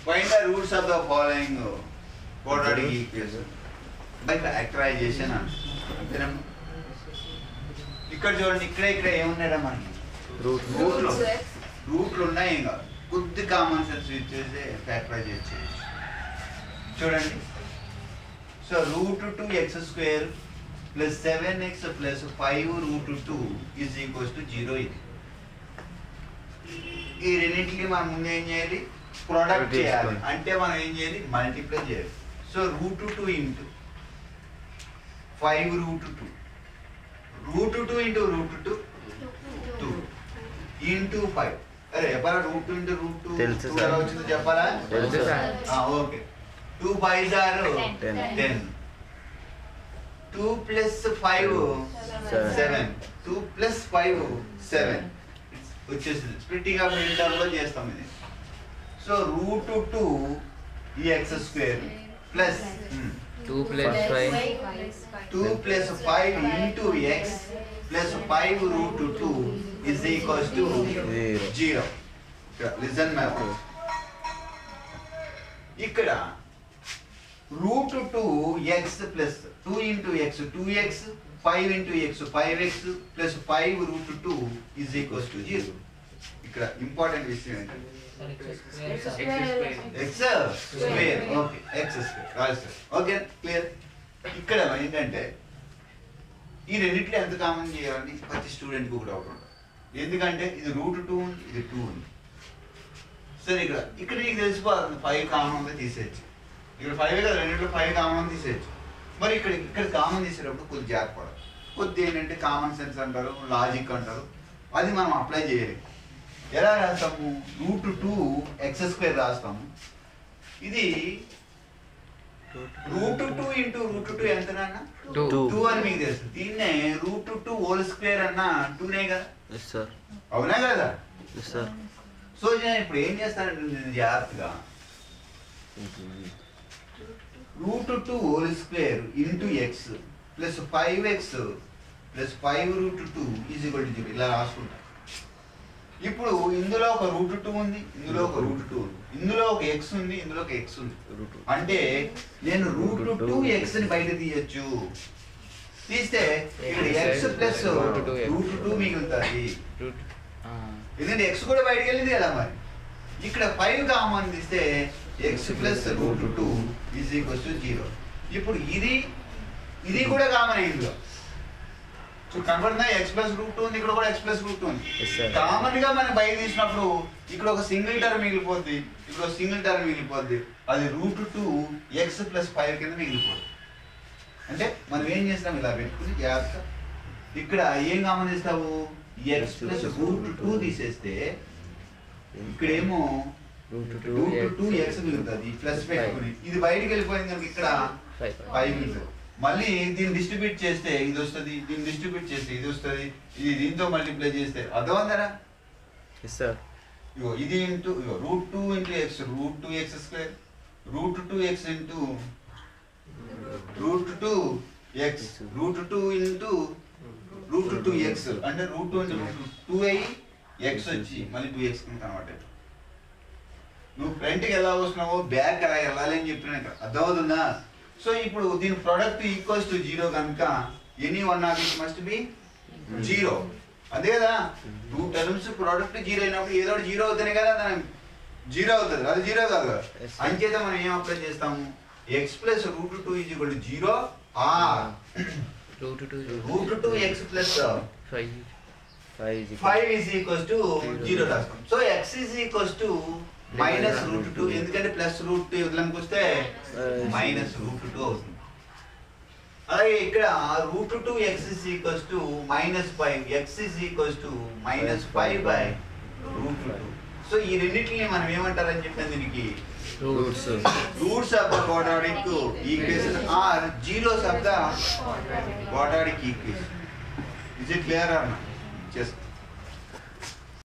Find the roots of the following quadratic equation by factorization అంతేనమ్మా ఇక్కడ చూడండి ఇక్కడ ఇక్కడ ఏమున్నాయా మనకి రూట్ రూట్లు రూట్లు ఉన్నాయి ఇంకా కొద్ది కామన్ సెన్స్ యూజ్ చేసి ఫ్యాక్టరైజ్ చేయొచ్చు చూడండి so root two x square plus seven x plus five root two is equals to zero ఇది ఈ రెండింటికి మనం ముందు ఏం చేయాలి ప్రొడక్ట్ చేయాలి తీసుకోండి. అంటే మనం ఏం చేయాలి మల్టిప్లై చేయాలి so root two into five root two root two into root two two into five అరే చెప్పాలా root two into root two తెలుసు టూ సార్. ఎలా వచ్చిందో చెప్పాలా తెలుసు సార్ ఓకే టూ ఫైవ్ జార్ Ten. Ten two plus five Seven. Seven two plus five seven వచ్చేసింది splitting of middle లో చేస్తాం ఇది సో రూట్ టూ ఈ x square plus two plus five two plus five into x plus five root two is equals to Zero. Zero listen my ఇక్కడ root two x plus two into x two x five into x five x plus five root two is equals to zero ఇక్కడ important విషయం ఏంటంటే x square okay x square రాదు okay clear ఇక్కడ ఏంటంటే ఈ రెండిట్లో ఎంత కామన్ చేయాలని ప్రతి స్టూడెంట్కి ఒక డౌట్ ఉంటుంది ఎందుకంటే ఇది రూట్ టూ ఉంది ఇది టూ ఉంది సరే ఇక్కడ ఇక్కడ నీకు తెలిసిపోతుంది ఫైవ్ కామన్ ఉందో తీసేయచ్చు ఇక్కడ ఫైవ్ కదా రెండిట్లో ఫైవ్ కామన్ తీసేయచ్చు మరి ఇక్కడ ఇక్కడ కామన్ తీసేటప్పుడు కొద్ది జాగ్రత్త పడాలి కొద్ది ఏంటంటే కామన్ సెన్స్ అంటారు లాజిక్ అంటారు అది మనం అప్లై చేయాలి ఎలా రాస్తాము రూట్ టూ ఎక్స్ స్క్వేర్ రాస్తాము ఇది root two into root two ఎంత నాన్న టూ టూ అని మీకు తెలుసు దీన్నే రూట్ టూ హోల్ స్క్వేర్ అన్న టూనే కదా ఎస్ సార్ అవునా కదా ఎస్ సార్ సో నేను ఇప్పుడు ఏం చేస్తానంటే నేను జాగ్రత్తగా root two whole square into x plus five x plus five root two is equal to zero ఇలా రాసుకుంటా ఇప్పుడు ఇందులో ఒక రూట్ టూ ఉంది ఇందులో ఒక రూట్ టూ ఉంది ఇందులో ఒక ఎక్స్ ఉంది ఇందులో ఒక ఎక్స్ ఉంది రూట్ అంటే నేను రూట్ టూ ఎక్స్ ని బయట తీయొచ్చు తీస్తే ఇక్కడ x plus Root two x. Root two మిగులుతుంది రూట్ ఎందుకంటే ఎక్స్ కూడా బయటకు వెళ్ళింది కదా మరి ఇక్కడ ఫైవ్ కామన్ తీస్తే x plus root two is equals to zero ఇప్పుడు ఇది ఇది కూడా కామన్ ఇందులో సో కనబడుతుందా ఎక్స్ ప్లస్ రూట్ టూ ఉంది ఇక్కడ కూడా ఎక్స్ ప్లస్ రూట్ టూ ఉంది Yes, sir. కామన్ గా మనం బయట తీసినప్పుడు ఇక్కడ ఒక సింగిల్ టర్మ్ మిగిలిపోద్ది ఇక్కడ ఒక సింగిల్ టర్మ్ మిగిలిపోద్ది అది root two x plus five కింద మిగిలిపోద్ది అంటే మనం ఏం చేస్తాం ఇలా పెట్టుకుని జాగ్రత్త ఇక్కడ ఏం కామన్ చేస్తావు ఎక్స్ ప్లస్ రూట్ టూ తీసేస్తే ఇక్కడేమో root two root two x మిగులుతుంది ప్లస్ పెట్టుకుని ఇది బయటికి వెళ్ళిపోయింది కనుక ఇక్కడ ఫైవ్ ఫైవ్ మిగులుతుంది మళ్ళీ దీన్ని డిస్ట్రిబ్యూట్ చేస్తే ఇది వస్తుంది దీన్ని డిస్ట్రిబ్యూట్ చేస్తే ఇది వస్తుంది ఇది దీంతో మల్టిప్లై చేస్తే అర్థమవుందరా ఎస్ సార్ ఇగో ఇది ఇంటూ ఇగో root two into x root two x square root two x into root two x root two into root two x అంటే root two into root two అయ్యి ఎక్స్ వచ్చి మళ్ళీ two X కింద కనబడ్డాయి నువ్వు ఫ్రంట్కి ఎలా వస్తున్నావో బ్యాక్ ఎలా వెళ్ళాలి అని చెప్పిన అర్థమవుతుందా సో ఇప్పుడు దీని ప్రొడక్ట్ ఈక్వల్స్ టు జీరో కనుక any one of it must be zero అదే కదా టూ టర్మ్స్ ప్రోడక్ట్ జీరో అయినప్పుడు ఏదో ఒకటి జీరో అవుతానే కదా దాని జీరో అవుతుంది అది జీరో కాదు కదా Yes, sir. అంచేత మనం ఏం అప్లై చేస్తాము x plus root two is equal to zero or root two root two x plus five five five is equals to zero రాస్తాం so x is equals to minus root two ఎందుకంటే plus root two వదలనికి వస్తే minus root two అవుతుంది అలాగే ఇక్కడ root two x is equals to minus five x is equals to minus five by root two so ఈ రెండింటిని మనం ఏమంటారని చెప్పాను దీనికి roots roots of the quadratic equation or zeros of the quadratic equation is it clear or just